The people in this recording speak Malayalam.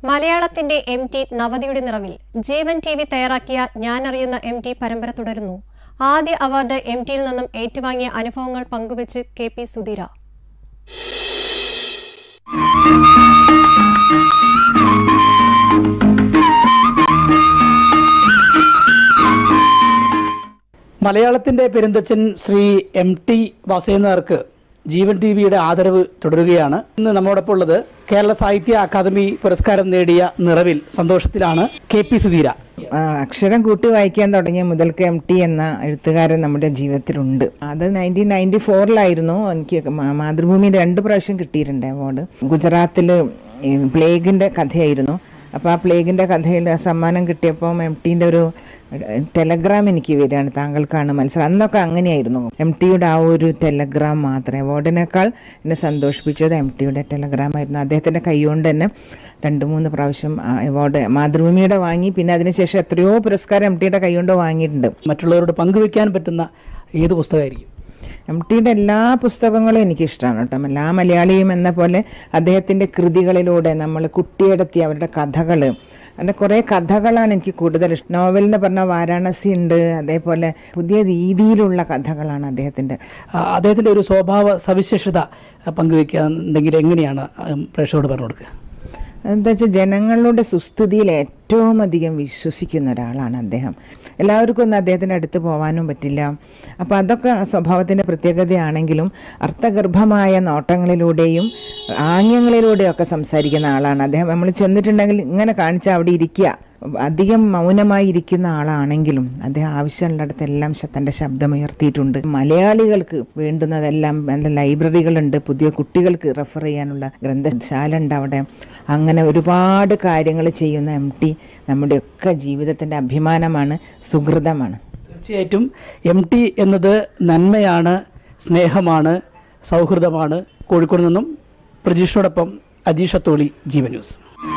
മലയാളത്തിന്റെ എം ടി നവതിയുടെ നിറവിൽ ജീവൻ ടി വി തയ്യാറാക്കിയ ഞാനറിയുന്ന എം ടി പരമ്പര തുടരുന്നു ആദ്യ അവാർഡ് എം ടിയിൽ നിന്നും ഏറ്റുവാങ്ങിയ അനുഭവങ്ങൾ പങ്കുവച്ച് കെ പി സുധീര മലയാളത്തിന്റെ പെരുന്തച്ചൻ ശ്രീ എം ടി വാസുദേവനാർക്ക് ജീവൻ ടി വിയുടെ ആദരവ് തുടരുകയാണ് ഇന്ന് നമ്മോടൊപ്പം ഉള്ളത് കേരള സാഹിത്യ അക്കാദമി പുരസ്കാരം നേടിയ നിറവിൽ സന്തോഷത്തിലാണ് കെ പി സുധീര ആ, അക്ഷരം കൂട്ടി വായിക്കാൻ തുടങ്ങിയ മുതൽക്ക് എം ടി എന്ന എഴുത്തുകാരൻ നമ്മുടെ ജീവിതത്തിലുണ്ട് അത് നയൻറ്റീൻ നയൻറ്റി ഫോറിലായിരുന്നു എനിക്ക് മാ- മാതൃഭൂമി രണ്ട് പ്രാവശ്യം കിട്ടിയിട്ടുണ്ട് അവാർഡ് ഗുജറാത്തിൽ പ്ലേഗിൻ്റെ കഥയായിരുന്നു അപ്പോൾ ആ പ്ലേഗിൻ്റെ കഥയിൽ സമ്മാനം കിട്ടിയപ്പോൾ എം ടീൻ്റെ ഒരു ടെലഗ്രാം എനിക്ക് വരികയാണ് താങ്കൾക്കാണ് മത്സരം അന്നൊക്കെ അങ്ങനെയായിരുന്നു എം ടിയുടെ ആ ഒരു ടെലഗ്രാം മാത്രമേ അവാർഡിനേക്കാൾ എന്നെ സന്തോഷിപ്പിച്ചത് എം ടിയുടെ ടെലഗ്രാം ആയിരുന്നു അദ്ദേഹത്തിൻ്റെ കൈകൊണ്ട് തന്നെ രണ്ട് മൂന്ന് പ്രാവശ്യം ആ അവാർഡ് മാതൃഭൂമിയുടെ വാങ്ങി പിന്നെ അതിനുശേഷം എത്രയോ പുരസ്കാരം എം ടിയുടെ കൈകൊണ്ട് വാങ്ങിയിട്ടുണ്ട് മറ്റുള്ളവരോട് പങ്കുവെക്കാൻ പറ്റുന്ന ഏത് പുസ്തകമായിരിക്കും എം ടിയുടെ എല്ലാ പുസ്തകങ്ങളും എനിക്കിഷ്ടമാണ് കേട്ടോ എല്ലാ മലയാളിയും എന്ന പോലെ അദ്ദേഹത്തിൻ്റെ കൃതികളിലൂടെ നമ്മൾ കുട്ടിയെടുത്തി അവരുടെ കഥകൾ അങ്ങനെ കുറേ കഥകളാണ് എനിക്ക് കൂടുതൽ ഇഷ്ടം നോവൽ എന്ന് പറഞ്ഞാൽ വാരാണസി ഉണ്ട് അതേപോലെ പുതിയ രീതിയിലുള്ള കഥകളാണ് അദ്ദേഹത്തിൻ്റെ ആ, അദ്ദേഹത്തിന്റെ ഒരു സ്വഭാവ സവിശേഷത ആ, പങ്കുവെക്കാന്നുണ്ടെങ്കിൽ എങ്ങനെയാണ് ആ, പ്രേക്ഷകരോട് പറഞ്ഞു കൊടുക്കുക എന്താ വെച്ചാൽ ജനങ്ങളുടെ സുസ്ഥിതിയിൽ ഏറ്റവും അധികം വിശ്വസിക്കുന്ന ഒരാളാണ് അദ്ദേഹം എല്ലാവർക്കും ഒന്നും അദ്ദേഹത്തിൻ്റെ അടുത്ത് പോകാനും പറ്റില്ല അപ്പോൾ അതൊക്കെ സ്വഭാവത്തിൻ്റെ പ്രത്യേകതയാണെങ്കിലും അർത്ഥഗർഭമായ നോട്ടങ്ങളിലൂടെയും ആംഗ്യങ്ങളിലൂടെയും ഒക്കെ സംസാരിക്കുന്ന ആളാണ് അദ്ദേഹം നമ്മൾ ചെന്നിട്ടുണ്ടെങ്കിൽ ഇങ്ങനെ കാണിച്ചാൽ അവിടെ ഇരിക്കുക അധികം മൗനമായി ഇരിക്കുന്ന ആളാണെങ്കിലും അദ്ദേഹം ആവശ്യമുള്ളിടത്തെല്ലാം ശ- തൻ്റെ ശബ്ദമുയർത്തിയിട്ടുണ്ട് മലയാളികൾക്ക് വേണ്ടുന്നതെല്ലാം നല്ല ലൈബ്രറികളുണ്ട് പുതിയ കുട്ടികൾക്ക് റെഫർ ചെയ്യാനുള്ള ഗ്രന്ഥശാല ഉണ്ട് അവിടെ അങ്ങനെ ഒരുപാട് കാര്യങ്ങൾ ചെയ്യുന്ന എം ടി നമ്മുടെയൊക്കെ ജീവിതത്തിൻ്റെ അഭിമാനമാണ് സുഹൃതമാണ് തീർച്ചയായിട്ടും എം ടി എന്നത് നന്മയാണ് സ്നേഹമാണ് സൗഹൃദമാണ് കോഴിക്കോട് നിന്നും പ്രജീഷിനോടൊപ്പം അജീഷ് അത്തോളി ജീവൻ ന്യൂസ്